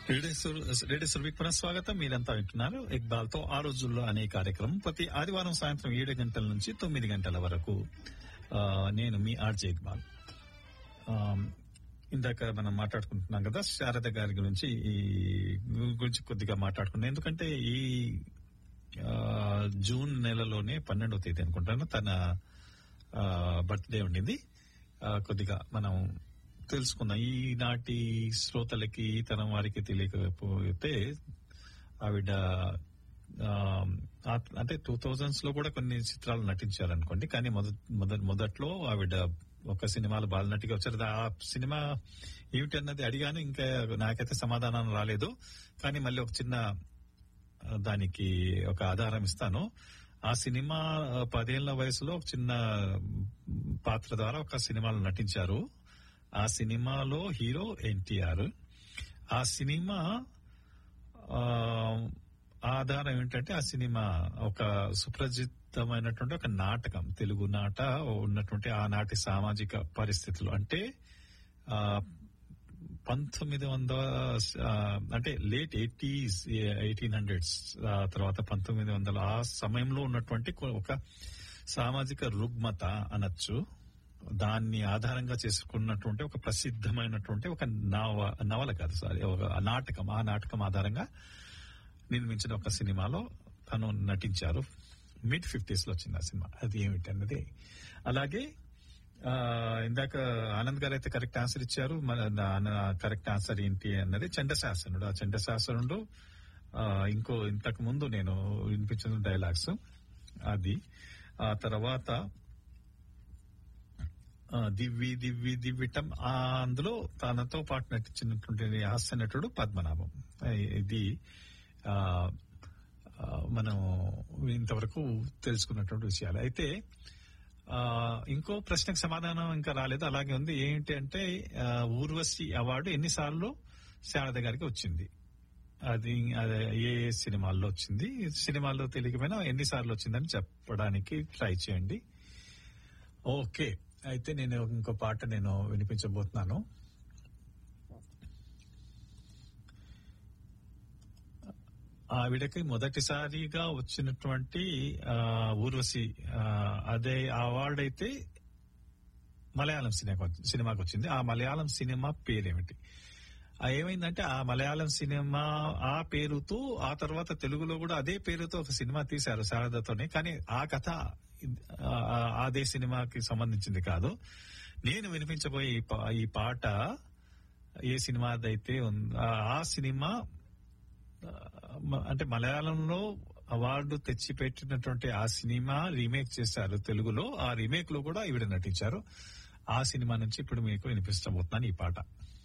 radio సురభికి పునఃస్వాగతం మీరంతా వింటున్నారు ఇక్బాల్ తో ఆ రోజుల్లో అనే కార్యక్రమం ప్రతి ఆదివారం సాయంత్రం ఏడు గంటల నుంచి తొమ్మిది గంటల వరకు ఆ, నేను మీ ఆర్జే ఇక్బాల్ ఆ, ఇందాక మనం మాట్లాడుకుంటున్నాం కదా శారద గారి గురించి ఈ గురించి కొద్దిగా మాట్లాడుకున్నాం ఎందుకంటే ఈ ఆ, జూన్ నెలలోనే పన్నెండవ తేదీ అనుకుంటాను తన బర్త్డే ఉండింది ఆ, కొద్దిగా మనం తెలుసుకుందాం ఈనాటి శ్రోతలకి తరం వారికి తెలియకపోతే ఆవిడ ఆ, ఆ- అంటే టూ థౌజండ్స్ లో కూడా కొన్ని చిత్రాలు నటించారు అనుకోండి కానీ మొదట్ మొదట్- మొదట్లో ఆవిడ ఒక సినిమాలో బాలనటిగా వచ్చారు ఆ సినిమా ఏమిటి అన్నది అడిగాను ఇంకా నాకైతే సమాధానం రాలేదు కానీ మళ్ళీ ఒక చిన్న ఆ, దానికి ఒక ఆధారం ఇస్తాను ఆ సినిమా ఆ, పదేళ్ల వయసులో ఒక చిన్న పాత్ర ద్వారా ఒక సినిమాలో నటించారు ఆ సినిమాలో హీరో ఎన్టీఆర్ ఆ సినిమా ఆ, ఆధారం ఏంటంటే ఆ సినిమా ఒక సుప్రసిద్ధమైనటువంటి ఒక నాటకం తెలుగు నాట ఉన్నటువంటి ఆనాటి సామాజిక పరిస్థితులు అంటే ఆ పంతొమ్మిది వందల ఆ, అంటే లేట్ ఎయిటీస్ ఎయిటీన్ హండ్రెడ్స్ తర్వాత పంతొమ్మిది వందల ఆ సమయంలో ఉన్నటువంటి కొ- ఒక సామాజిక రుగ్మత అనొచ్చు దాన్ని ఆధారంగా చేసుకున్నటువంటి ఒక ప్రసిద్ధమైనటువంటి ఒక నవ నవల కాదు సారీ ఒక నాటకం ఆ నాటకం ఆధారంగా నిర్మించిన ఒక సినిమాలో తను నటించారు మిడ్ ఫిఫ్టీస్ లో వచ్చింది ఆ సినిమా అది ఏమిటి అన్నది అలాగే ఆ, ఇందాక ఆనంద్ గారు అయితే కరెక్ట్ ఆన్సర్ ఇచ్చారు మన కరెక్ట్ ఆన్సర్ ఏంటి అన్నది చండశాసనుడు ఆ చండశాసనుడు ఆ, ఇంకో ఇంతకు ముందు నేను వినిపించిన డైలాగ్స్ అది ఆ తర్వాత ఆ, దివ్వి దివ్వి దివ్విటం ఆ అందులో తనతో పాటు నటించినటువంటి హాస్య నటుడు పద్మనాభం ఆ, ఇది ఆ, ఆ, మనం ఇంతవరకు తెలుసుకున్నటువంటి విషయాలు అయితే ఆ, ఇంకో ప్రశ్నకు సమాధానం ఇంకా రాలేదు అలాగే ఉంది ఏంటి అంటే ఆ, ఊర్వశి అవార్డు ఎన్నిసార్లు శారద గారికి వచ్చింది అది అది ఏ ఏ సినిమాల్లో వచ్చింది సినిమాల్లో తెలియకపోయినా ఎన్నిసార్లు వచ్చిందని చెప్పడానికి ట్రై చేయండి ఓకే అయితే నేను ఇంకో పాట నేను వినిపించబోతున్నాను ఆవిడకి మొదటిసారిగా వచ్చినటువంటి ఆ, ఊర్వశి ఆ, అదే అవార్డు అయితే మలయాళం సినిమా సినిమాకి వచ్చింది ఆ మలయాళం సినిమా పేరేమిటి ఆ ఏమైందంటే ఆ మలయాళం సినిమా ఆ పేరుతో ఆ తర్వాత తెలుగులో కూడా అదే పేరుతో ఒక సినిమా తీశారు శారదతోనే కానీ ఆ కథ ఆ, అదే సినిమాకి సంబంధించింది కాదు నేను వినిపించబోయే ఈ పా- ఈ పాట ఏ సినిమాదైతే ఉం- ఆ- ఆ సినిమా ఆ, మ- అంటే మలయాళంలో అవార్డు తెచ్చిపెట్టినటువంటి ఆ సినిమా రీమేక్ చేశారు తెలుగులో ఆ రీమేక్ లో కూడా ఈవిడ నటించారు ఆ సినిమా నుంచి ఇప్పుడు మీకు వినిపించబోతున్నాను ఈ పాట